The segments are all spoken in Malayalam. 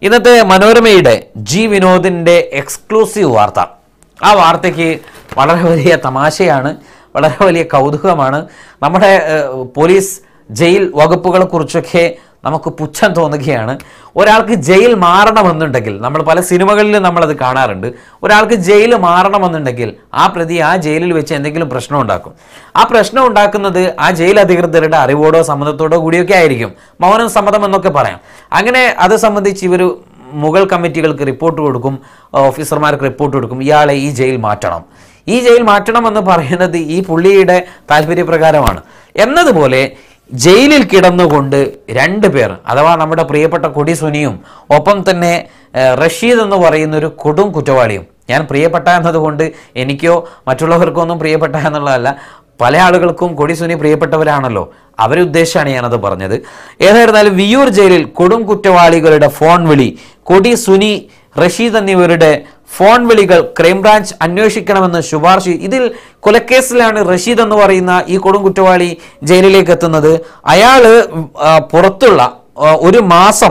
ഇന്നത്തെ മനോരമയുടെ ജി വിനോദിന്റെ എക്സ്ക്ലൂസീവ് വാർത്ത ആ വാർത്തയ്ക്ക് വളരെ വലിയ തമാശയാണ് വളരെ വലിയ കൗതുകമാണ് നമ്മുടെ ഏഹ്, പോലീസ് ജയിൽ വകുപ്പുകളെ കുറിച്ചൊക്കെ നമുക്ക് പുച്ഛം തോന്നുകയാണ് ഒരാൾക്ക് ജയിൽ മാറണമെന്നുണ്ടെങ്കിൽ നമ്മൾ പല സിനിമകളിലും നമ്മളത് കാണാറുണ്ട് ഒരാൾക്ക് ജയിൽ മാറണമെന്നുണ്ടെങ്കിൽ ആ പ്രതി ആ ജയിലിൽ വെച്ച് എന്തെങ്കിലും പ്രശ്നം ഉണ്ടാക്കും ആ പ്രശ്നം ഉണ്ടാക്കുന്നത് ആ ജയിൽ അധികൃതരുടെ അറിവോടോ സമ്മതത്തോടോ കൂടിയൊക്കെ ആയിരിക്കും മൗനം സമ്മതം എന്നൊക്കെ പറയാം അങ്ങനെ അത് സംബന്ധിച്ച് ഇവർ മുഗൾ കമ്മിറ്റികൾക്ക് റിപ്പോർട്ട് കൊടുക്കും ഓഫീസർമാർക്ക് റിപ്പോർട്ട് കൊടുക്കും ഇയാളെ ഈ ജയിൽ മാറ്റണം ഈ ജയിൽ മാറ്റണം എന്ന് പറയുന്നത് ഈ പുള്ളിയുടെ താല്പര്യപ്രകാരമാണ് എന്നതുപോലെ ജയിലിൽ കിടന്നുകൊണ്ട് രണ്ട് പേർ അഥവാ നമ്മുടെ പ്രിയപ്പെട്ട കൊടി സുനിയും ഒപ്പം തന്നെ ഏഹ്, റഷീദ് എന്ന് പറയുന്ന ഒരു കൊടും കുറ്റവാളിയും ഞാൻ പ്രിയപ്പെട്ട എന്നതുകൊണ്ട് എനിക്കോ മറ്റുള്ളവർക്കോ ഒന്നും പ്രിയപ്പെട്ട എന്നുള്ളതല്ല പല ആളുകൾക്കും കൊടി സുനി പ്രിയപ്പെട്ടവരാണല്ലോ അവരെ ഉദ്ദേശിച്ചാണ് ഞാനത് പറഞ്ഞത് ഏതായിരുന്നാലും വിയൂർ ജയിലിൽ കൊടും കുറ്റവാളികളുടെ ഫോൺ വിളി കൊടി സുനി റഷീദ് എന്നിവരുടെ ഫോൺ വിളികൾ ക്രൈംബ്രാഞ്ച് അന്വേഷിക്കണമെന്ന് ശുപാർശ ഇതിൽ കൊലക്കേസിലാണ് റഷീദ് എന്ന് പറയുന്ന ഈ കൊടും കുറ്റവാളി ജയിലിലേക്ക് എത്തുന്നത് അയാള് ആ, പുറത്തുള്ള ആ, ഒരു മാസം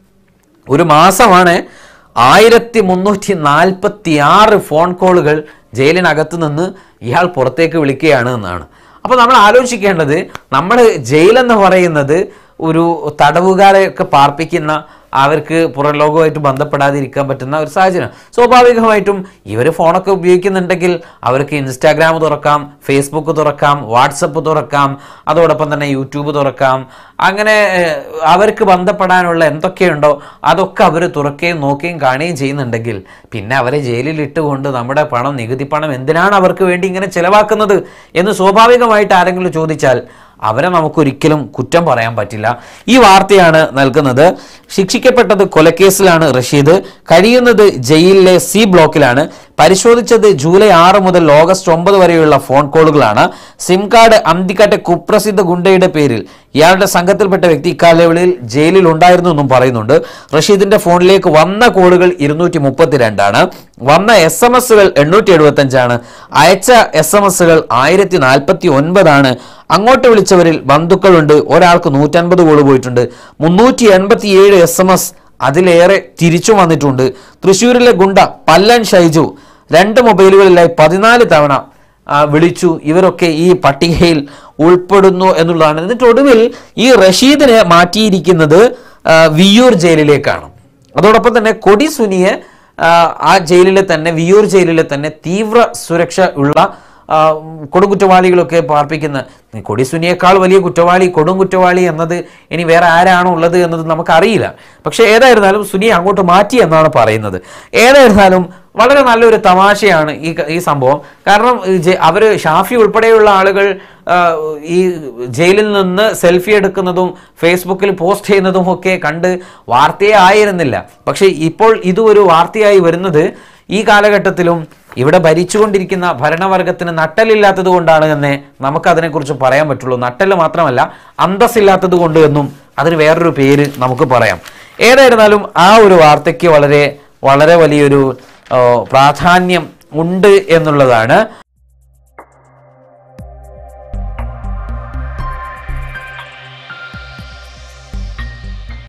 ഒരു മാസമാണ് ആയിരത്തി മുന്നൂറ്റി നാൽപ്പത്തി ആറ് ഫോൺ കോളുകൾ ജയിലിനകത്ത് നിന്ന് ഇയാൾ പുറത്തേക്ക് വിളിക്കുകയാണ് എന്നാണ് അപ്പോൾ നമ്മൾ ആലോചിക്കേണ്ടത് നമ്മൾ ജയിലെന്ന് പറയുന്നത് ഒരു തടവുകാരെയൊക്കെ പാർപ്പിക്കുന്ന അവർക്ക് പുറം ലോകവുമായിട്ട് ബന്ധപ്പെടാതിരിക്കാൻ പറ്റുന്ന ഒരു സാഹചര്യം സ്വാഭാവികമായിട്ടും ഇവർ ഫോണൊക്കെ ഉപയോഗിക്കുന്നുണ്ടെങ്കിൽ അവർക്ക് ഇൻസ്റ്റാഗ്രാം തുറക്കാം ഫേസ്ബുക്ക് തുറക്കാം വാട്സപ്പ് തുറക്കാം അതോടൊപ്പം തന്നെ യൂട്യൂബ് തുറക്കാം അങ്ങനെ ഏഹ്, അവർക്ക് ബന്ധപ്പെടാനുള്ള എന്തൊക്കെയുണ്ടോ അതൊക്കെ അവർ തുറക്കുകയും നോക്കുകയും കാണുകയും ചെയ്യുന്നുണ്ടെങ്കിൽ പിന്നെ അവരെ ജയിലിൽ ഇട്ടുകൊണ്ട് നമ്മുടെ പണം നികുതി പണം എന്തിനാണ് അവർക്ക് വേണ്ടി ഇങ്ങനെ ചെലവാക്കുന്നത് എന്ന് സ്വാഭാവികമായിട്ട് ആരെങ്കിലും ചോദിച്ചാൽ അവരെ നമുക്കൊരിക്കലും കുറ്റം പറയാൻ പറ്റില്ല ഈ വാർത്തയാണ് നൽകുന്നത് ശിക്ഷിക്കപ്പെട്ടത് കൊലക്കേസിലാണ് റഷീദ് കഴിയുന്നത് ജയിലിലെ സി ബ്ലോക്കിലാണ് പരിശോധിച്ചത് ജൂലൈ ആറ് മുതൽ ഓഗസ്റ്റ് ഒമ്പത് വരെയുള്ള ഫോൺ കോളുകളാണ് സിം കാർഡ് അന്തിക്കാട്ടെ കുപ്രസിദ്ധ ഗുണ്ടയുടെ പേരിൽ ഇയാളുടെ സംഘത്തിൽപ്പെട്ട വ്യക്തി ഇക്കാലയളവിൽ ജയിലിൽ ഉണ്ടായിരുന്നു എന്നും പറയുന്നുണ്ട് റഷീദിന്റെ ഫോണിലേക്ക് വന്ന കോളുകൾ ഇരുന്നൂറ്റി മുപ്പത്തിരണ്ടാണ് വന്ന എസ് എം എസുകൾ എണ്ണൂറ്റി എഴുപത്തി അഞ്ചാണ് അയച്ച എസ് എം എസുകൾ ആയിരത്തി നാൽപ്പത്തി ഒൻപതാണ് അങ്ങോട്ട് വിളിച്ചവരിൽ ബന്ധുക്കളുണ്ട് ഒരാൾക്ക് നൂറ്റൻപത് കോള് പോയിട്ടുണ്ട് മുന്നൂറ്റി എൺപത്തി ഏഴ് എസ് എം എസ് അതിലേറെ തിരിച്ചു വന്നിട്ടുണ്ട് തൃശ്ശൂരിലെ ഗുണ്ട പല്ലൻ ഷൈജു രണ്ട് മൊബൈലുകളിലായി പതിനാല് തവണ ആ, വിളിച്ചു ഇവരൊക്കെ ഈ പട്ടികയിൽ ഉൾപ്പെടുന്നു എന്നുള്ളതാണ് എന്നിട്ട് ഒടുവിൽ ഈ റഷീദിനെ മാറ്റിയിരിക്കുന്നത് ആ, വിയ്യൂർ ജയിലിലേക്കാണ് അതോടൊപ്പം തന്നെ കൊടി സുനിയെ ആ, ആ ജയിലിലെ തന്നെ വിയ്യൂർ ജയിലിലെ തന്നെ തീവ്ര സുരക്ഷ ഉള്ള ആ, കൊടുങ്കുറ്റവാളികളൊക്കെ പാർപ്പിക്കുന്ന കൊടി സുനിയേക്കാൾ വലിയ കുറ്റവാളി കൊടും കുറ്റവാളി എന്നത് ഇനി വേറെ ആരാണ് ഉള്ളത് എന്നത് നമുക്കറിയില്ല പക്ഷേ ഏതായിരുന്നാലും സുനിയെ അങ്ങോട്ട് മാറ്റി എന്നാണ് പറയുന്നത് ഏതായിരുന്നാലും വളരെ നല്ലൊരു തമാശയാണ് ഈ ക- ഈ സംഭവം കാരണം ഈ ജെ- അവര് ഷാഫി ഉൾപ്പെടെയുള്ള ആളുകൾ ആ, ഈ ജയിലിൽ നിന്ന് സെൽഫി എടുക്കുന്നതും ഫേസ്ബുക്കിൽ പോസ്റ്റ് ചെയ്യുന്നതും ഒക്കെ കണ്ട് വാർത്തയെ ആയിരുന്നില്ല പക്ഷേ ഇപ്പോൾ ഇത് ഒരു വാർത്തയായി വരുന്നത് ഈ കാലഘട്ടത്തിലും ഇവിടെ ഭരിച്ചുകൊണ്ടിരിക്കുന്ന ഭരണവർഗത്തിന് നട്ടലില്ലാത്തത് കൊണ്ടാണ് എന്നേ നമുക്ക് അതിനെക്കുറിച്ച് പറയാൻ പറ്റുള്ളൂ നട്ടല് മാത്രമല്ല അന്തസ്സില്ലാത്തത് കൊണ്ട് എന്നും അതിന് വേറൊരു പേര് നമുക്ക് പറയാം ഏതായിരുന്നാലും ആ ഒരു വാർത്തയ്ക്ക് വളരെ വളരെ വലിയൊരു ആ, പ്രാധാന്യം ഉണ്ട് എന്നുള്ളതാണ്